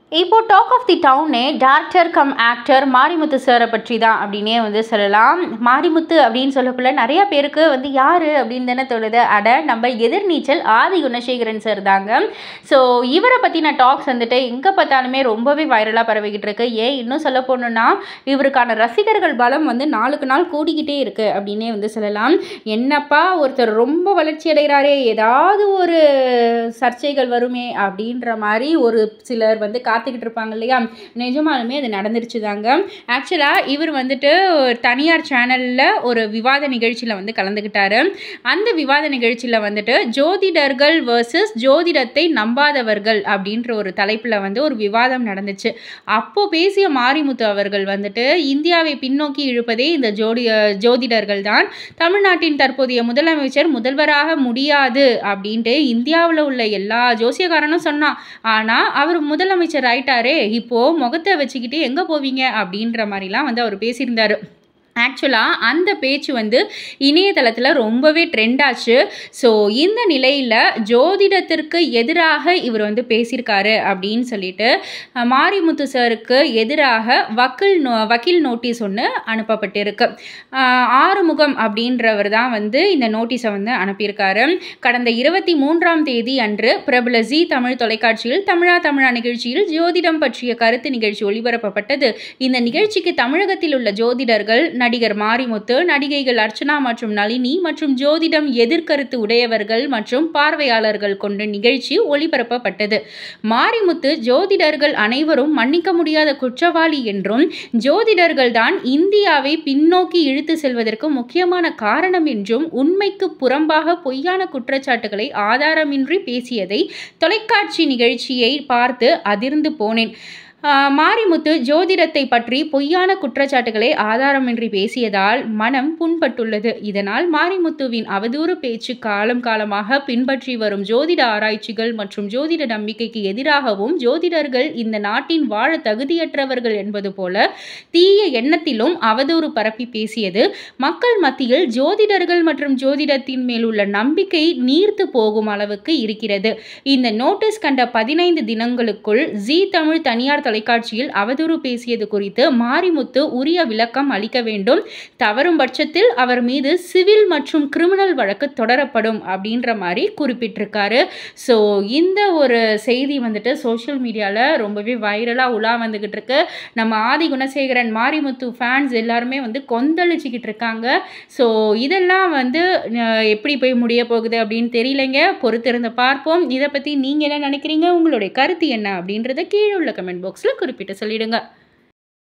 இப்போ talk of the டவுனே director cum actor Marimuthu சாரை பற்றி தான் அப்படின்னே வந்து சொல்லலாம் மாரிமுத்து அப்படின்னு சொல்லக்குள்ள நிறைய பேருக்கு வந்து யார் அப்படின்னு தானே தோணுது அட நம்ம எதிர்நீச்சல் ஆதி குணசேகரன் சார் தாங்க ஸோ இவரை பற்றின டாக்ஸ் வந்துட்டு எங்கே பார்த்தாலுமே ரொம்பவே வைரலாக பரவிக்கிட்டு இருக்கு ஏன் இன்னும் சொல்ல போகணுன்னா இவருக்கான ரசிகர்கள் பலம் வந்து நாளுக்கு நாள் கூடிக்கிட்டே இருக்குது அப்படின்னே வந்து சொல்லலாம் என்னப்பா ஒருத்தர் ரொம்ப வளர்ச்சி அடைகிறாரே ஏதாவது ஒரு சர்ச்சைகள் வருமே அப்படின்ற மாதிரி ஒரு சிலர் வந்து காத்துக்கிட்டு இருப்பாங்க இல்லையா நிஜமாலுமே அது நடந்துருச்சு தாங்க ஆக்சுவலாக இவர் வந்துட்டு ஒரு தனியார் சேனலில் ஒரு விவாத நிகழ்ச்சியில் வந்து கலந்துக்கிட்டாரு அந்த விவாத நிகழ்ச்சியில் வந்துட்டு ஜோதிடர்கள் வர்சஸ் ஜோதிடத்தை நம்பாதவர்கள் அப்படின்ற ஒரு தலைப்பில் வந்து ஒரு விவாதம் நடந்துச்சு அப்போ பேசிய மாரிமுத்து அவர்கள் வந்துட்டு இந்தியாவை பின்னோக்கி இழுப்பதே இந்த ஜோடி ஜோதிடர்கள் தான் தமிழ்நாட்டின் தற்போதைய முதலமைச்சர் முதல்வராக முடியாது அப்படின்ட்டு இந்தியாவில் உள்ள எல்லா ஜோசியக்காரனும் சொன்னான் ஆனால் அவர் முதலமைச்சர் ஆயிட்டாரே இப்போ முகத்தை வச்சுக்கிட்டு எங்கே போவீங்க அப்படின்ற மாதிரிலாம் வந்து அவர் பேசியிருந்தாரு ஆக்சுவலாக அந்த பேச்சு வந்து இணையதளத்தில் ரொம்பவே ட்ரெண்ட் ஆச்சு ஸோ இந்த நிலையில் ஜோதிடத்திற்கு எதிராக இவர் வந்து பேசியிருக்காரு அப்படின்னு சொல்லிட்டு அஹ், மாரிமுத்து சாருக்கு எதிராக வக்கீல் நோ வக்கீல் நோட்டீஸ் ஒன்று அனுப்பப்பட்டிருக்கு அஹ், ஆறுமுகம் அப்படின்றவர் தான் வந்து இந்த நோட்டீஸை வந்து அனுப்பியிருக்காரு கடந்த இருபத்தி மூன்றாம் தேதி அன்று பிரபல ஜி தமிழ் தொலைக்காட்சியில் தமிழா தமிழா நிகழ்ச்சியில் ஜோதிடம் பற்றிய கருத்து நிகழ்ச்சி ஒளிபரப்பப்பட்டது இந்த நிகழ்ச்சிக்கு தமிழகத்தில் உள்ள ஜோதிடர்கள் நடிகர் மாரிமுத்து நடிகைகள் அர்ச்சனா மற்றும் நளினி மற்றும் ஜோதிடம் எதிர்கருத்து உடையவர்கள் மற்றும் பார்வையாளர்கள் கொண்ட நிகழ்ச்சி ஒளிபரப்பப்பட்டது மாரிமுத்து ஜோதிடர்கள் அனைவரும் மன்னிக்க முடியாத குற்றவாளி என்றும் ஜோதிடர்கள் தான் இந்தியாவை பின்னோக்கி இழுத்து செல்வதற்கு முக்கியமான காரணம் என்றும் உண்மைக்கு புறம்பாக பொய்யான குற்றச்சாட்டுகளை ஆதாரமின்றி பேசியதை தொலைக்காட்சி நிகழ்ச்சியை பார்த்து அதிர்ந்து போனேன் ஆஹ் மாரிமுத்து ஜோதிடத்தை பற்றி பொய்யான குற்றச்சாட்டுகளை ஆதாரமின்றி பேசியதால் மனம் புண்பட்டுள்ளது இதனால் மாரிமுத்துவின் அவதூறு பேச்சு காலம் காலமாக பின்பற்றி வரும் ஜோதிட ஆராய்ச்சிகள் மற்றும் ஜோதிட நம்பிக்கைக்கு எதிராகவும் ஜோதிடர்கள் இந்த நாட்டின் வாழ தகுதியற்றவர்கள் என்பது போல தீய எண்ணத்திலும் அவதூறு பரப்பி பேசியது மக்கள் மத்தியில் ஜோதிடர்கள் மற்றும் ஜோதிடத்தின் மேல் உள்ள நம்பிக்கை நீர்த்து போகும் அளவுக்கு இருக்கிறது இந்த நோட்டீஸ் கண்ட பதினைந்து தினங்களுக்குள் ஜி தமிழ் தனியார் தொலைக்காட்சியில் அவதூறு பேசியது குறித்து மாரிமுத்து உரிய விளக்கம் அளிக்க வேண்டும் தவறும் பட்சத்தில் அவர் மீது சிவில் மற்றும் கிரிமினல் வழக்கு தொடரப்படும் அப்படின்ற மாதிரி குறிப்பிட்டிருக்காரு ஸோ இந்த ஒரு செய்தி வந்துட்டு சோஷியல் மீடியாவில் ரொம்பவே வைரலாக உலா வந்துக்கிட்டு இருக்கு நம்ம ஆதி குணசேகரன் மாரிமுத்து ஃபேன்ஸ் எல்லாருமே வந்து கொந்தளிச்சுக்கிட்டு இருக்காங்க ஸோ இதெல்லாம் வந்து அஹ், எப்படி போய் முடிய போகுது அப்படின்னு தெரியலைங்க பொறுத்திருந்து பார்ப்போம் இதை பற்றி நீங்கள் என்ன நினைக்கிறீங்க உங்களுடைய கருத்து என்ன அப்படின்றத கீழே உள்ள கமெண்ட் பாக்ஸில் குறிப்பிட்டு சொல்லிடுங்க